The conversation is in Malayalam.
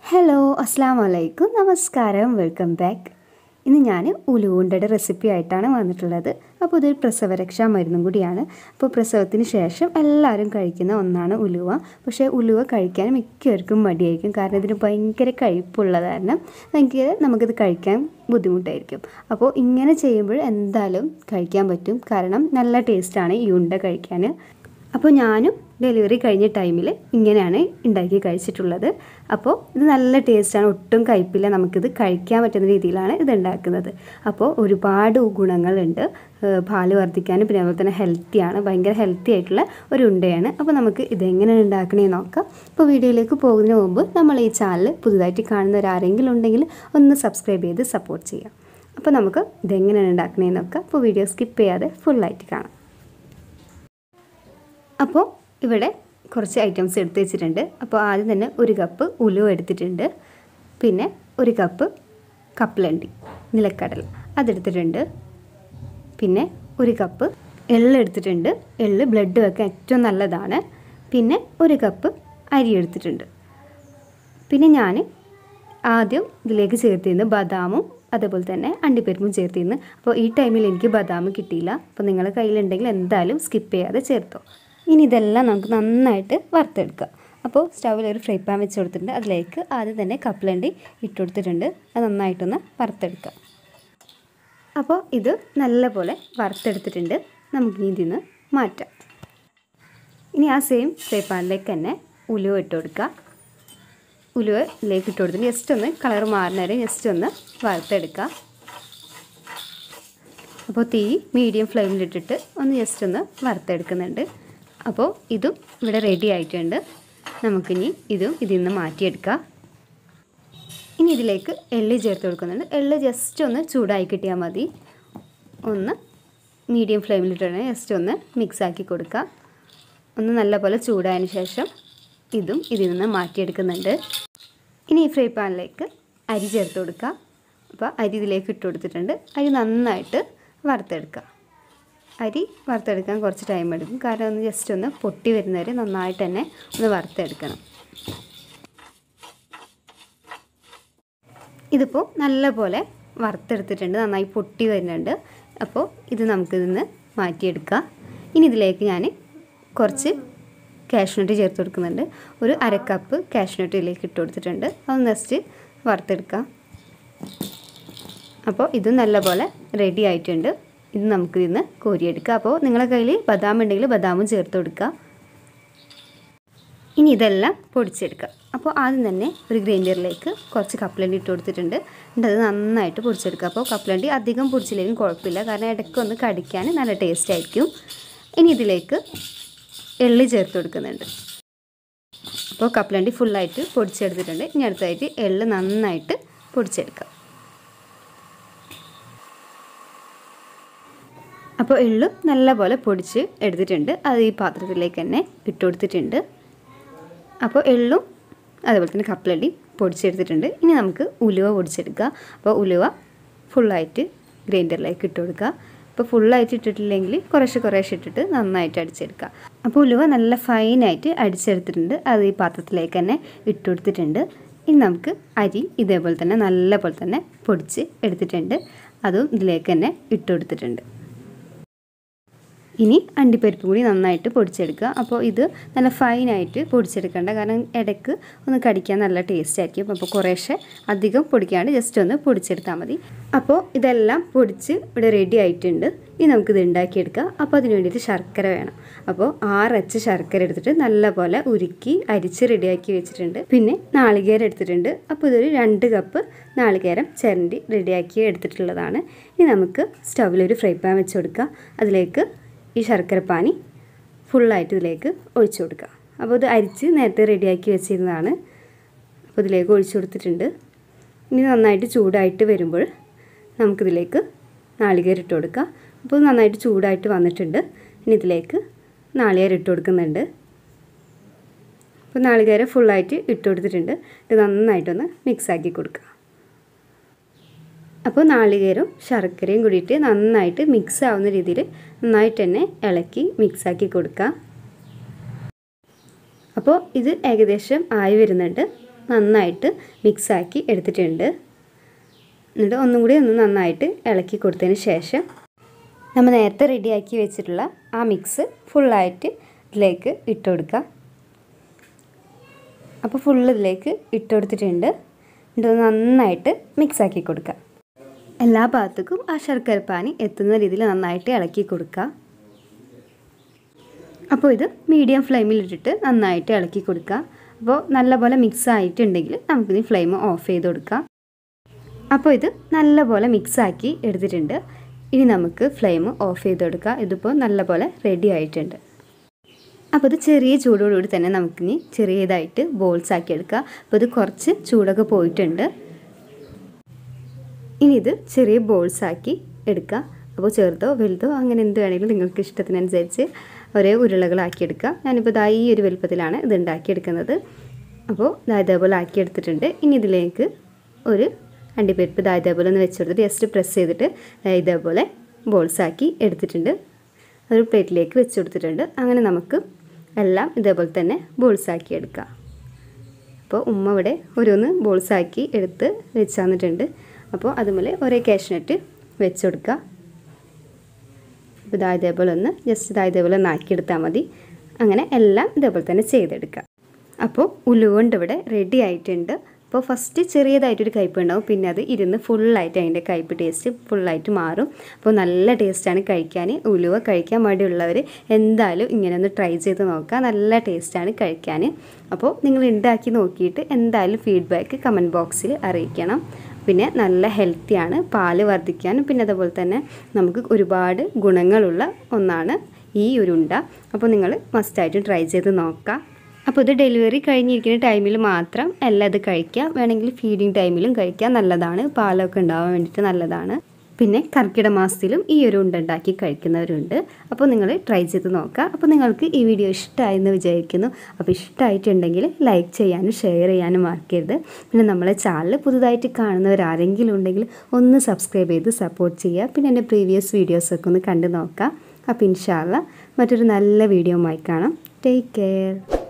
ഹലോ അസ്സാം വലൈക്കും നമസ്കാരം വെൽക്കം ബാക്ക് ഇന്ന് ഞാൻ ഉലുവുണ്ടയുടെ റെസിപ്പി ആയിട്ടാണ് വന്നിട്ടുള്ളത് അപ്പോൾ ഇതൊരു പ്രസവരക്ഷാ മരുന്നും കൂടിയാണ് അപ്പോൾ പ്രസവത്തിന് ശേഷം എല്ലാവരും കഴിക്കുന്ന ഒന്നാണ് ഉലുവ പക്ഷേ ഉലുവ കഴിക്കാൻ മിക്കവർക്കും മടിയായിരിക്കും കാരണം ഇതിന് ഭയങ്കര കഴിപ്പുള്ളത് കാരണം എനിക്ക് നമുക്കിത് കഴിക്കാൻ ബുദ്ധിമുട്ടായിരിക്കും അപ്പോൾ ഇങ്ങനെ ചെയ്യുമ്പോൾ എന്തായാലും കഴിക്കാൻ പറ്റും കാരണം നല്ല ടേസ്റ്റാണ് ഈ ഉണ്ട കഴിക്കാൻ അപ്പോൾ ഞാനും ഡെലിവറി കഴിഞ്ഞ ടൈമിൽ ഇങ്ങനെയാണ് ഉണ്ടാക്കി കഴിച്ചിട്ടുള്ളത് അപ്പോൾ ഇത് നല്ല ടേസ്റ്റാണ് ഒട്ടും കയ്പില്ല നമുക്കിത് കഴിക്കാൻ പറ്റുന്ന രീതിയിലാണ് ഇത് ഉണ്ടാക്കുന്നത് അപ്പോൾ ഒരുപാട് ഗുണങ്ങളുണ്ട് ഏഹ് പാല് വർദ്ധിക്കാനും പിന്നെ അതുപോലെ തന്നെ ഹെൽത്തിയാണ് ഭയങ്കര ഹെൽത്തി ആയിട്ടുള്ള ഒരു ഉണ്ടയാണ് അപ്പോൾ നമുക്ക് ഇതെങ്ങനെ ഉണ്ടാക്കണേ നോക്കാം അപ്പോൾ വീഡിയോയിലേക്ക് പോകുന്നതിന് മുമ്പ് നമ്മൾ ഈ ചാനൽ പുതുതായിട്ട് കാണുന്നവരാരെങ്കിലും ഉണ്ടെങ്കിൽ ഒന്ന് സബ്സ്ക്രൈബ് ചെയ്ത് സപ്പോർട്ട് ചെയ്യാം അപ്പോൾ നമുക്ക് ഇതെങ്ങനെയാണ് ഉണ്ടാക്കണേ നോക്കാം അപ്പോൾ വീഡിയോ സ്കിപ്പ് ചെയ്യാതെ ഫുള്ളായിട്ട് കാണാം അപ്പോൾ ഇവിടെ കുറച്ച് ഐറ്റംസ് എടുത്ത് വെച്ചിട്ടുണ്ട് അപ്പോൾ ആദ്യം തന്നെ ഒരു കപ്പ് ഉലുവ എടുത്തിട്ടുണ്ട് പിന്നെ ഒരു കപ്പ് കപ്പലണ്ടി നിലക്കടൽ അതെടുത്തിട്ടുണ്ട് പിന്നെ ഒരു കപ്പ് എള്ള് എടുത്തിട്ടുണ്ട് എള്ള് ബ്ലഡ് വെക്കാൻ ഏറ്റവും നല്ലതാണ് പിന്നെ ഒരു കപ്പ് അരി എടുത്തിട്ടുണ്ട് പിന്നെ ഞാൻ ആദ്യം ഇതിലേക്ക് ചേർത്തിരുന്നത് ബദാമും അതേപോലെ തന്നെ അണ്ടിപ്പരിപ്പും ചേർത്തിരുന്നു അപ്പോൾ ഈ ടൈമിൽ എനിക്ക് ബദാം കിട്ടിയില്ല അപ്പോൾ നിങ്ങളുടെ കയ്യിലുണ്ടെങ്കിൽ എന്തായാലും സ്കിപ്പ് ചെയ്യാതെ ചേർത്തോ ഇനി ഇതെല്ലാം നമുക്ക് നന്നായിട്ട് വറുത്തെടുക്കാം അപ്പോൾ സ്റ്റൗവിൽ ഒരു ഫ്രൈ പാൻ വെച്ച് കൊടുത്തിട്ടുണ്ട് അതിലേക്ക് ആദ്യം തന്നെ കപ്പലണ്ടി ഇട്ട് കൊടുത്തിട്ടുണ്ട് അത് നന്നായിട്ടൊന്ന് വറുത്തെടുക്കാം അപ്പോൾ ഇത് നല്ലപോലെ വറുത്തെടുത്തിട്ടുണ്ട് നമുക്കിനി ഇതിൽ നിന്ന് മാറ്റാം ഇനി ആ സെയിം ഫ്രൈ പാനിലേക്ക് തന്നെ ഉലുവ ഇട്ട് കൊടുക്കുക ഉലുവയിലേക്ക് ഇട്ട് കൊടുത്തിട്ട് ജസ്റ്റ് ഒന്ന് കളർ മാറുന്ന വരെ ജസ്റ്റ് ഒന്ന് വറുത്തെടുക്കുക അപ്പോൾ തീ മീഡിയം ഫ്ലെയിമിലിട്ടിട്ട് ഒന്ന് ജസ്റ്റ് ഒന്ന് വറുത്തെടുക്കുന്നുണ്ട് അപ്പോൾ ഇതും ഇവിടെ റെഡി ആയിട്ടുണ്ട് നമുക്കിനി ഇതും ഇതിൽ നിന്ന് മാറ്റിയെടുക്കാം ഇനി ഇതിലേക്ക് എള്ളി ചേർത്ത് കൊടുക്കുന്നുണ്ട് എള്ള് ജസ്റ്റ് ഒന്ന് ചൂടായി കിട്ടിയാൽ മതി ഒന്ന് മീഡിയം ഫ്ലെയിമിലിട്ടാണ് ജസ്റ്റ് ഒന്ന് മിക്സ് ആക്കി കൊടുക്കുക ഒന്ന് നല്ലപോലെ ചൂടായതിന് ശേഷം ഇതും ഇതിൽ നിന്ന് മാറ്റിയെടുക്കുന്നുണ്ട് ഇനി ഈ ഫ്രൈ പാനിലേക്ക് അരി ചേർത്ത് കൊടുക്കുക അപ്പോൾ അരി ഇതിലേക്ക് ഇട്ട് കൊടുത്തിട്ടുണ്ട് അരി നന്നായിട്ട് വറുത്തെടുക്കുക അരി വറുത്തെടുക്കാൻ കുറച്ച് ടൈം എടുക്കും കാരണം ഒന്ന് ജസ്റ്റ് ഒന്ന് പൊട്ടി വരുന്നവരെ നന്നായിട്ട് തന്നെ ഒന്ന് വറുത്തെടുക്കണം ഇതിപ്പോൾ നല്ലപോലെ വറുത്തെടുത്തിട്ടുണ്ട് നന്നായി പൊട്ടി വരുന്നുണ്ട് അപ്പോൾ ഇത് നമുക്കിതിന്ന് മാറ്റിയെടുക്കാം ഇനി ഇതിലേക്ക് ഞാൻ കുറച്ച് കാഷ്നട്ട് ചേർത്ത് കൊടുക്കുന്നുണ്ട് ഒരു അര കപ്പ് കാഷ്നട്ട് ഇതിലേക്ക് ഇട്ട് കൊടുത്തിട്ടുണ്ട് അത് നെക്സ്റ്റ് വറുത്തെടുക്കാം അപ്പോൾ ഇത് നല്ലപോലെ റെഡി ആയിട്ടുണ്ട് ഇത് നമുക്ക് ഇതിന്ന് കോരിയെടുക്കാം അപ്പോൾ നിങ്ങളുടെ കയ്യിൽ ബദാം ഉണ്ടെങ്കിൽ ബദാമും ചേർത്ത് കൊടുക്കുക ഇനി ഇതെല്ലാം പൊടിച്ചെടുക്കുക അപ്പോൾ ആദ്യം തന്നെ ഒരു ഗ്രൈൻഡറിലേക്ക് കുറച്ച് കപ്പലണ്ടി ഇട്ട് കൊടുത്തിട്ടുണ്ട് എന്നിട്ട് അത് നന്നായിട്ട് പൊടിച്ചെടുക്കുക അപ്പോൾ കപ്പലണ്ടി അധികം പൊടിച്ചില്ലെങ്കിലും കുഴപ്പമില്ല കാരണം ഇടയ്ക്ക് ഒന്ന് കടിക്കാൻ നല്ല ടേസ്റ്റ് ആയിരിക്കും ഇനി ഇതിലേക്ക് എള്ളി ചേർത്ത് കൊടുക്കുന്നുണ്ട് അപ്പോൾ കപ്പലണ്ടി ഫുള്ളായിട്ട് പൊടിച്ചെടുത്തിട്ടുണ്ട് ഇനി അടുത്തായിട്ട് എള്ള് നന്നായിട്ട് പൊടിച്ചെടുക്കാം അപ്പോൾ എള്ളും നല്ലപോലെ പൊടിച്ച് എടുത്തിട്ടുണ്ട് അത് ഈ പാത്രത്തിലേക്ക് തന്നെ ഇട്ട് കൊടുത്തിട്ടുണ്ട് അപ്പോൾ എള്ളും അതുപോലെ തന്നെ കപ്പലണ്ടി പൊടിച്ചെടുത്തിട്ടുണ്ട് ഇനി നമുക്ക് ഉലുവ പൊടിച്ചെടുക്കുക അപ്പോൾ ഉലുവ ഫുള്ളായിട്ട് ഗ്രൈൻഡറിലേക്ക് ഇട്ട് കൊടുക്കുക അപ്പോൾ ഫുള്ളായിട്ട് ഇട്ടിട്ടില്ലെങ്കിൽ കുറേശ്ശെ കുറേശ്ശെ ഇട്ടിട്ട് നന്നായിട്ട് അടിച്ചെടുക്കുക അപ്പോൾ ഉലുവ നല്ല ഫൈനായിട്ട് അടിച്ചെടുത്തിട്ടുണ്ട് അത് ഈ പാത്രത്തിലേക്ക് തന്നെ ഇട്ട് കൊടുത്തിട്ടുണ്ട് ഇനി നമുക്ക് അരി ഇതേപോലെ തന്നെ നല്ല പോലെ തന്നെ പൊടിച്ച് എടുത്തിട്ടുണ്ട് അതും ഇതിലേക്ക് തന്നെ ഇട്ട് കൊടുത്തിട്ടുണ്ട് ഇനി അണ്ടിപ്പരിപ്പ് കൂടി നന്നായിട്ട് പൊടിച്ചെടുക്കുക അപ്പോൾ ഇത് നല്ല ഫൈനായിട്ട് പൊടിച്ചെടുക്കേണ്ട കാരണം ഇടയ്ക്ക് ഒന്ന് കടിക്കാൻ നല്ല ടേസ്റ്റ് ആയിരിക്കും അപ്പോൾ കുറേശ്ശെ അധികം പൊടിക്കാണ്ട് ജസ്റ്റ് ഒന്ന് പൊടിച്ചെടുത്താൽ മതി അപ്പോൾ ഇതെല്ലാം പൊടിച്ച് ഇവിടെ റെഡി ആയിട്ടുണ്ട് ഇനി നമുക്കിത് ഉണ്ടാക്കിയെടുക്കാം അപ്പോൾ അതിന് വേണ്ടിയിട്ട് ശർക്കര വേണം അപ്പോൾ ആറച്ച് ശർക്കര എടുത്തിട്ട് നല്ലപോലെ ഉരുക്കി അരിച്ച് റെഡിയാക്കി വെച്ചിട്ടുണ്ട് പിന്നെ നാളികേരം എടുത്തിട്ടുണ്ട് അപ്പോൾ ഇതൊരു രണ്ട് കപ്പ് നാളികേരം ചിരണ്ടി റെഡിയാക്കി എടുത്തിട്ടുള്ളതാണ് ഇനി നമുക്ക് സ്റ്റൗവിലൊരു ഫ്രൈ പാൻ വെച്ച് കൊടുക്കുക അതിലേക്ക് ഈ ശർക്കരപ്പാനി ഫുള്ളായിട്ട് ഇതിലേക്ക് ഒഴിച്ചു കൊടുക്കുക അപ്പോൾ ഇത് അരിച്ച് നേരത്തെ റെഡിയാക്കി വെച്ചിരുന്നതാണ് അപ്പോൾ ഇതിലേക്ക് ഒഴിച്ചു കൊടുത്തിട്ടുണ്ട് ഇനി നന്നായിട്ട് ചൂടായിട്ട് വരുമ്പോൾ നമുക്കിതിലേക്ക് നാളികേരം ഇട്ട് കൊടുക്കുക അപ്പോൾ നന്നായിട്ട് ചൂടായിട്ട് വന്നിട്ടുണ്ട് ഇനി ഇതിലേക്ക് നാളികേരം ഇട്ട് കൊടുക്കുന്നുണ്ട് അപ്പോൾ നാളികേരം ഫുള്ളായിട്ട് ഇട്ട് കൊടുത്തിട്ടുണ്ട് ഇത് നന്നായിട്ടൊന്ന് മിക്സാക്കി കൊടുക്കുക അപ്പോൾ നാളികേരവും ശർക്കരയും കൂടിയിട്ട് നന്നായിട്ട് മിക്സ് ആവുന്ന രീതിയിൽ നന്നായിട്ട് തന്നെ ഇളക്കി മിക്സാക്കി കൊടുക്കുക അപ്പോൾ ഇത് ഏകദേശം ആയി വരുന്നുണ്ട് നന്നായിട്ട് മിക്സാക്കി എടുത്തിട്ടുണ്ട് എന്നിട്ട് ഒന്നും കൂടി ഒന്ന് നന്നായിട്ട് ഇളക്കി കൊടുത്തതിന് ശേഷം നമ്മൾ നേരത്തെ റെഡിയാക്കി വെച്ചിട്ടുള്ള ആ മിക്സ് ഫുള്ളായിട്ട് ഇതിലേക്ക് ഇട്ട് കൊടുക്കുക അപ്പോൾ ഫുള്ള് ഇതിലേക്ക് ഇട്ട് കൊടുത്തിട്ടുണ്ട് എന്നിട്ട് നന്നായിട്ട് മിക്സാക്കി കൊടുക്കുക എല്ലാ ഭാഗത്തേക്കും ആ ശർക്കരപ്പാനി എത്തുന്ന രീതിയിൽ നന്നായിട്ട് ഇളക്കി കൊടുക്കുക അപ്പോൾ ഇത് മീഡിയം ഫ്ലെയിമിൽ ഇട്ടിട്ട് നന്നായിട്ട് ഇളക്കി കൊടുക്കുക അപ്പോൾ നല്ലപോലെ മിക്സ് ആയിട്ടുണ്ടെങ്കിൽ നമുക്കിത് ഫ്ലെയിം ഓഫ് ചെയ്ത് കൊടുക്കാം അപ്പോൾ ഇത് നല്ലപോലെ മിക്സാക്കി എടുത്തിട്ടുണ്ട് ഇനി നമുക്ക് ഫ്ലെയിം ഓഫ് ചെയ്ത് കൊടുക്കുക ഇതിപ്പോൾ നല്ലപോലെ റെഡി ആയിട്ടുണ്ട് അപ്പോൾ ഇത് ചെറിയ ചൂടോടുകൂടി തന്നെ നമുക്കിനി ചെറിയതായിട്ട് ബോൾസ് ആക്കി എടുക്കുക അപ്പോൾ ഇത് കുറച്ച് ചൂടൊക്കെ പോയിട്ടുണ്ട് ഇനി ഇത് ചെറിയ ബോൾസ് ആക്കി എടുക്കുക അപ്പോൾ ചെറുതോ വലുതോ അങ്ങനെ എന്ത് വേണമെങ്കിലും നിങ്ങൾക്ക് ഇഷ്ടത്തിനനുസരിച്ച് ഒരേ ഉരുളകളാക്കി എടുക്കുക ഞാനിപ്പോൾ ഇതാ ഈ ഒരു വലുപ്പത്തിലാണ് ഇത് ഉണ്ടാക്കിയെടുക്കുന്നത് അപ്പോൾ ഇതാ ഇതേപോലെ ആക്കിയെടുത്തിട്ടുണ്ട് ഇനി ഇതിലേക്ക് ഒരു അണ്ടിപ്പരിപ്പ് ഇതാ ഇതേപോലെ ഒന്ന് വെച്ചെടുത്തിട്ട് ജസ്റ്റ് പ്രസ് ചെയ്തിട്ട് ഇതേപോലെ ബോൾസ് ആക്കി എടുത്തിട്ടുണ്ട് ഒരു പ്ലേറ്റിലേക്ക് വെച്ച് കൊടുത്തിട്ടുണ്ട് അങ്ങനെ നമുക്ക് എല്ലാം ഇതേപോലെ തന്നെ ബോൾസ് ആക്കി എടുക്കാം അപ്പോൾ ഉമ്മ ഇവിടെ ഓരോന്ന് ബോൾസ് ആക്കി എടുത്ത് വെച്ച് തന്നിട്ടുണ്ട് അപ്പോൾ അതുപോലെ ഒരേ കാഷ്നട്ട് വെച്ച് കൊടുക്കുക അപ്പോൾ ഇതാ ഇതേപോലെ ഒന്ന് ജസ്റ്റ് ഇതാ ഇതേപോലെ ഒന്ന് ആക്കിയെടുത്താൽ മതി അങ്ങനെ എല്ലാം ഇതേപോലെ തന്നെ ചെയ്തെടുക്കുക അപ്പോൾ ഉലുകൊണ്ട് ഇവിടെ റെഡി ആയിട്ടുണ്ട് അപ്പോൾ ഫസ്റ്റ് ചെറിയതായിട്ടൊരു കയ്പ്പ് ഉണ്ടാവും പിന്നെ അത് ഇരുന്ന് ഫുള്ളായിട്ട് അതിൻ്റെ കയ്പ്പ് ടേസ്റ്റ് ഫുള്ളായിട്ട് മാറും അപ്പോൾ നല്ല ടേസ്റ്റാണ് കഴിക്കാൻ ഉലുവ കഴിക്കാൻ മടിയുള്ളവർ എന്തായാലും ഇങ്ങനെ ഒന്ന് ട്രൈ ചെയ്ത് നോക്കുക നല്ല ടേസ്റ്റാണ് കഴിക്കാൻ അപ്പോൾ നിങ്ങൾ ഉണ്ടാക്കി നോക്കിയിട്ട് എന്തായാലും ഫീഡ്ബാക്ക് കമൻറ്റ് ബോക്സിൽ അറിയിക്കണം പിന്നെ നല്ല ഹെൽത്തിയാണ് പാല് വർദ്ധിക്കാനും പിന്നെ അതുപോലെ തന്നെ നമുക്ക് ഒരുപാട് ഗുണങ്ങളുള്ള ഒന്നാണ് ഈ ഒരു ഉണ്ട അപ്പോൾ നിങ്ങൾ മസ്റ്റായിട്ട് ട്രൈ ചെയ്ത് നോക്കുക അപ്പോൾ ഇത് ഡെലിവറി കഴിഞ്ഞിരിക്കുന്ന ടൈമിൽ മാത്രം എല്ലാം ഇത് കഴിക്കുക വേണമെങ്കിൽ ഫീഡിങ് ടൈമിലും കഴിക്കുക നല്ലതാണ് പാലൊക്കെ ഉണ്ടാവാൻ വേണ്ടിയിട്ട് നല്ലതാണ് പിന്നെ കർക്കിടക മാസത്തിലും ഈ ഒരു ഉണ്ട ഉണ്ടാക്കി കഴിക്കുന്നവരുണ്ട് അപ്പോൾ നിങ്ങൾ ട്രൈ ചെയ്ത് നോക്കുക അപ്പോൾ നിങ്ങൾക്ക് ഈ വീഡിയോ ഇഷ്ടമായെന്ന് വിചാരിക്കുന്നു അപ്പോൾ ഇഷ്ടമായിട്ടുണ്ടെങ്കിൽ ലൈക്ക് ചെയ്യാനും ഷെയർ ചെയ്യാനും മറക്കരുത് പിന്നെ നമ്മളെ ചാനൽ പുതുതായിട്ട് കാണുന്നവരാരെങ്കിലും ഉണ്ടെങ്കിൽ ഒന്ന് സബ്സ്ക്രൈബ് ചെയ്ത് സപ്പോർട്ട് ചെയ്യുക പിന്നെ എൻ്റെ പ്രീവിയസ് വീഡിയോസൊക്കെ ഒന്ന് കണ്ടു നോക്കാം അപ്പോൾ ഇൻഷാല്ല മറ്റൊരു നല്ല വീഡിയോ ആയി കാണാം ടേക്ക് കെയർ